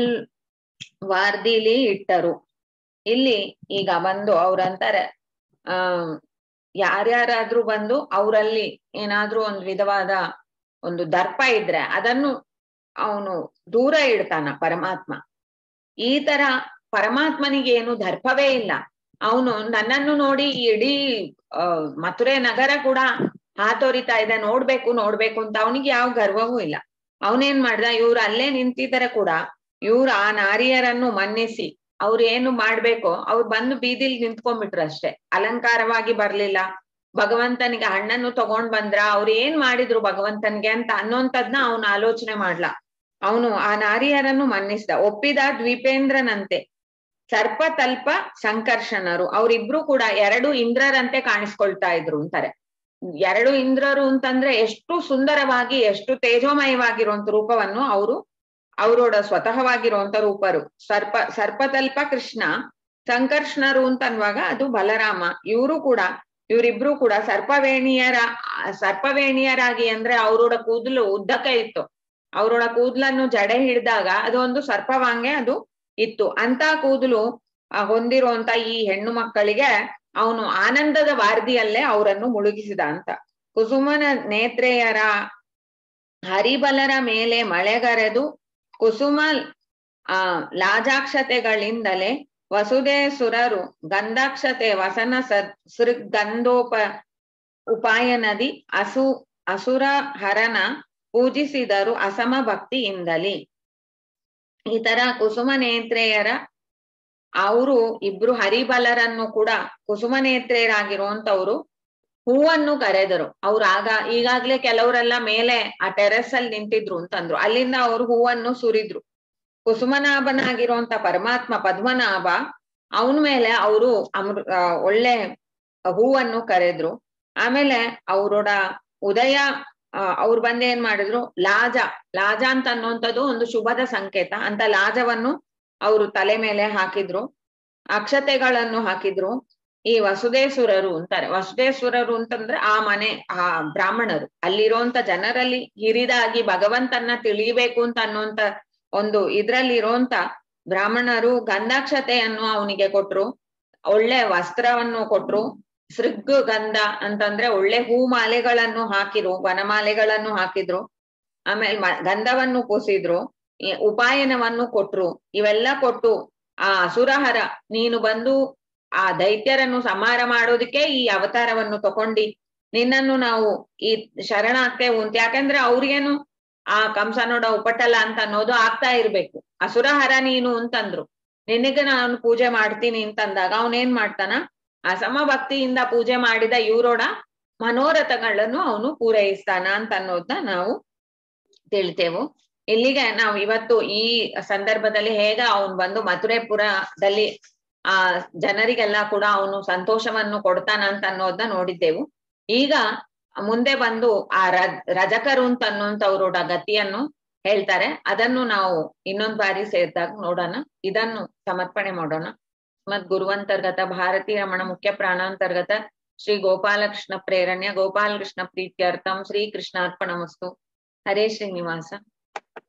ವಾರ್ದಿಲಿ ಇಟ್ಟರು ಇಲ್ಲಿ ಈಗ ಬಂದು ಅವ್ರಂತಾರೆ ಆ ಯಾರ್ಯಾರಾದ್ರೂ ಬಂದು ಅವರಲ್ಲಿ ಏನಾದ್ರೂ ಒಂದು ವಿಧವಾದ ಒಂದು ದರ್ಪ ಇದ್ರೆ ಅದನ್ನು ಅವನು ದೂರ ಇಡ್ತಾನ ಪರಮಾತ್ಮ ಈ ತರ ಪರಮಾತ್ಮನಿಗೆ ಏನು ದರ್ಪವೇ ಇಲ್ಲ ಅವನು ನನ್ನನ್ನು ನೋಡಿ ಈ ಇಡೀ ಅಹ್ ಮಥುರೆ ನಗರ ಕೂಡ ಹಾತೊರಿತಾ ಇದೆ ನೋಡ್ಬೇಕು ನೋಡ್ಬೇಕು ಅಂತ ಅವನಿಗೆ ಯಾವ ಗರ್ವವೂ ಇಲ್ಲ ಅವನೇನ್ ಮಾಡ್ದ ಇವ್ರು ಅಲ್ಲೇ ನಿಂತಿದ್ದಾರೆ ಕೂಡ ಇವ್ರು ಆ ನಾರಿಯರನ್ನು ಮನ್ನಿಸಿ ಅವ್ರು ಏನು ಮಾಡ್ಬೇಕೋ ಅವ್ರು ಬಂದು ಬೀದಿಲ್ ನಿಂತ್ಕೊಂಡ್ಬಿಟ್ರು ಅಷ್ಟೇ ಅಲಂಕಾರವಾಗಿ ಬರ್ಲಿಲ್ಲ ಭಗವಂತನಿಗೆ ಹಣ್ಣನ್ನು ತಗೊಂಡ್ ಬಂದ್ರ ಅವ್ರು ಏನ್ ಮಾಡಿದ್ರು ಭಗವಂತನ್ಗೆ ಅಂತ ಅನ್ನೋಂಥದ್ನ ಅವನು ಆಲೋಚನೆ ಮಾಡ್ಲಾ ಅವನು ಆ ನಾರಿಯರನ್ನು ಮನ್ನಿಸ್ದ ಒಪ್ಪಿದ ದ್ವೀಪೇಂದ್ರನಂತೆ ಸರ್ಪ ತಲ್ಪ ಸಂಕರ್ಷಣರು ಅವ್ರಿಬ್ರು ಕೂಡ ಎರಡು ಇಂದ್ರರಂತೆ ಕಾಣಿಸ್ಕೊಳ್ತಾ ಇದ್ರು ಅಂತಾರೆ ಎರಡು ಇಂದ್ರರು ಅಂತಂದ್ರೆ ಎಷ್ಟು ಸುಂದರವಾಗಿ ಎಷ್ಟು ತೇಜೋಮಯವಾಗಿರುವಂತ ರೂಪವನ್ನು ಅವರು ಅವರೋಡ ಸ್ವತಃವಾಗಿರುವಂತ ರೂಪರು ಸರ್ಪ ಸರ್ಪತಲ್ಪ ಕೃಷ್ಣ ಸಂಕರ್ಷಣರು ಅಂತ ಅನ್ನುವಾಗ ಅದು ಬಲರಾಮ ಇವರು ಕೂಡ ಇವರಿಬ್ರು ಕೂಡ ಸರ್ಪವೇಣಿಯರ ಸರ್ಪವೇಣಿಯರಾಗಿ ಅಂದ್ರೆ ಅವರೋಡ ಕೂದಲು ಉದ್ದಕ ಇತ್ತು ಅವರೋಡ ಕೂದಲನ್ನು ಜಡೆ ಹಿಡಿದಾಗ ಅದು ಒಂದು ಸರ್ಪವಾಂಗೆ ಅದು ಇತ್ತು ಅಂತ ಕೂದಲು ಹೊಂದಿರುವಂತ ಈ ಹೆಣ್ಣು ಮಕ್ಕಳಿಗೆ ಅವನು ಆನಂದದ ವಾರ್ದಿಯಲ್ಲೇ ಅವರನ್ನು ಮುಳುಗಿಸಿದ ಅಂತ ಕುಸುಮನ ನೇತ್ರೆಯರ ಹರಿಬಲರ ಮೇಲೆ ಮಳೆಗರೆದು ಕುಸುಮ ಆ ಲಾಜಾಕ್ಷತೆಗಳಿಂದಲೇ ವಸುದೇ ಸುರರು ಗಂಧಾಕ್ಷತೆ ವಸನ ಸೃಗಂಧೋಪ ಉಪಾಯನದಿ ಅಸು ಅಸುರ ಹರನ ಪೂಜಿಸಿದರು ಅಸಮ ಭಕ್ತಿಯಿಂದಲಿ ಈ ತರ ಕುಸುಮ ನೇತ್ರೆಯರ ಅವರು ಇಬ್ರು ಹರಿಬಲರನ್ನು ಕೂಡ ಕುಸುಮ ನೇತ್ರೆಯರಾಗಿರುವಂತವ್ರು ಹೂವನ್ನು ಕರೆದರು ಅವ್ರು ಆಗ ಈಗಾಗ್ಲೇ ಕೆಲವರೆಲ್ಲ ಮೇಲೆ ಆ ಟೆರೆಸ್ ಅಲ್ಲಿ ನಿಂತಿದ್ರು ಅಂತಂದ್ರು ಅಲ್ಲಿಂದ ಅವ್ರು ಹೂವನ್ನು ಸುರಿದ್ರು ಕುಸುಮನಾಭನಾಗಿರುವಂತ ಪರಮಾತ್ಮ ಪದ್ಮನಾಭ ಅವನ ಮೇಲೆ ಅವರು ಅಮೃ ಒಳ್ಳೆ ಹೂವನ್ನು ಕರೆದ್ರು ಆಮೇಲೆ ಅವರೋಡ ಉದಯ ಅವ್ರು ಬಂದ್ ಏನ್ ಮಾಡಿದ್ರು ಲಾಜ ಲಾಜ ಅಂತ ಅನ್ನುವಂಥದ್ದು ಒಂದು ಶುಭದ ಸಂಕೇತ ಅಂತ ಲಾಜವನ್ನು ಅವರು ತಲೆ ಮೇಲೆ ಹಾಕಿದ್ರು ಅಕ್ಷತೆಗಳನ್ನು ಹಾಕಿದ್ರು ಈ ವಸುದೇಶ್ವರರು ಅಂತಾರೆ ವಸುದೇಶ್ವರರು ಅಂತಂದ್ರೆ ಆ ಮನೆ ಆ ಬ್ರಾಹ್ಮಣರು ಅಲ್ಲಿರುವಂತ ಜನರಲ್ಲಿ ಹಿರಿದಾಗಿ ಭಗವಂತನ ತಿಳಿಬೇಕು ಅಂತ ಅನ್ನುವಂತ ಒಂದು ಇದ್ರಲ್ಲಿ ಇರುವಂತ ಬ್ರಾಹ್ಮಣರು ಗಂಧಾಕ್ಷತೆಯನ್ನು ಅವನಿಗೆ ಕೊಟ್ರು ಒಳ್ಳೆ ವಸ್ತ್ರವನ್ನು ಕೊಟ್ರು ಸೃಗ್ ಗಂಧ ಅಂತಂದ್ರೆ ಒಳ್ಳೆ ಹೂ ಮಾಲೆಗಳನ್ನು ಹಾಕಿದ್ರು ವನಮಾಲೆಗಳನ್ನು ಹಾಕಿದ್ರು ಆಮೇಲೆ ಗಂಧವನ್ನು ಪೂಸಿದ್ರು ಉಪಾಯನವನ್ನು ಕೊಟ್ರು ಇವೆಲ್ಲ ಕೊಟ್ಟು ಆ ಅಸುರಹರ ನೀನು ಬಂದು ಆ ದೈತ್ಯರನ್ನು ಸಂಹಾರ ಮಾಡೋದಕ್ಕೆ ಈ ಅವತಾರವನ್ನು ತಕೊಂಡಿ ನಿನ್ನನ್ನು ನಾವು ಈ ಶರಣಾಗ್ತೇವು ಅಂತ ಯಾಕಂದ್ರೆ ಅವ್ರಿಗೇನು ಆ ಕಂಸನೋಡ ಉಪಟಲ ಅಂತ ಅನ್ನೋದು ಆಗ್ತಾ ಇರ್ಬೇಕು ಅಸುರಹರ ನೀನು ಅಂತಂದ್ರು ನಿನಗೆ ನಾನು ಪೂಜೆ ಮಾಡ್ತೀನಿ ಅಂತಂದಾಗ ಅವನೇನ್ ಮಾಡ್ತಾನ ಅಸಮ ಭಕ್ತಿಯಿಂದ ಪೂಜೆ ಮಾಡಿದ ಇವರೋಡ ಮನೋರಥಗಳನ್ನು ಅವನು ಪೂರೈಸ್ತಾನ ಅಂತ ಅನ್ನೋದನ್ನ ನಾವು ತಿಳ್ತೇವು ಇಲ್ಲಿಗೆ ನಾವು ಇವತ್ತು ಈ ಸಂದರ್ಭದಲ್ಲಿ ಹೇಗ ಅವನು ಬಂದು ಮಥುರೆಪುರದಲ್ಲಿ ಆ ಜನರಿಗೆಲ್ಲ ಕೂಡ ಅವನು ಸಂತೋಷವನ್ನು ಕೊಡ್ತಾನ ಅಂತ ಅನ್ನೋದನ್ನ ನೋಡಿದ್ದೆವು ಈಗ ಮುಂದೆ ಬಂದು ಆ ರಜ ರಜಕರು ಅಂತ ಅನ್ನುವಂಥವ್ರೋಡ ಗತಿಯನ್ನು ಹೇಳ್ತಾರೆ ಅದನ್ನು ನಾವು ಇನ್ನೊಂದ್ ಬಾರಿ ಸೇರಿದಾಗ ನೋಡೋಣ ಇದನ್ನು ಸಮರ್ಪಣೆ ಮಾಡೋಣ ಮತ್ ಗುರುವಂತರ್ಗತ ಭಾರತೀ ರಮಣ ಮುಖ್ಯ ಪ್ರಾಣಾಂತರ್ಗತ ಶ್ರೀ ಗೋಪಾಲಕೃಷ್ಣ ಪ್ರೇರಣೆ ಗೋಪಾಲಕೃಷ್ಣ ಪ್ರೀತ್ಯರ್ಥಂ ಶ್ರೀ ಕೃಷ್ಣಾರ್ಪಣಮಸ್ತು ಹರೇ ಶ್ರೀನಿವಾಸ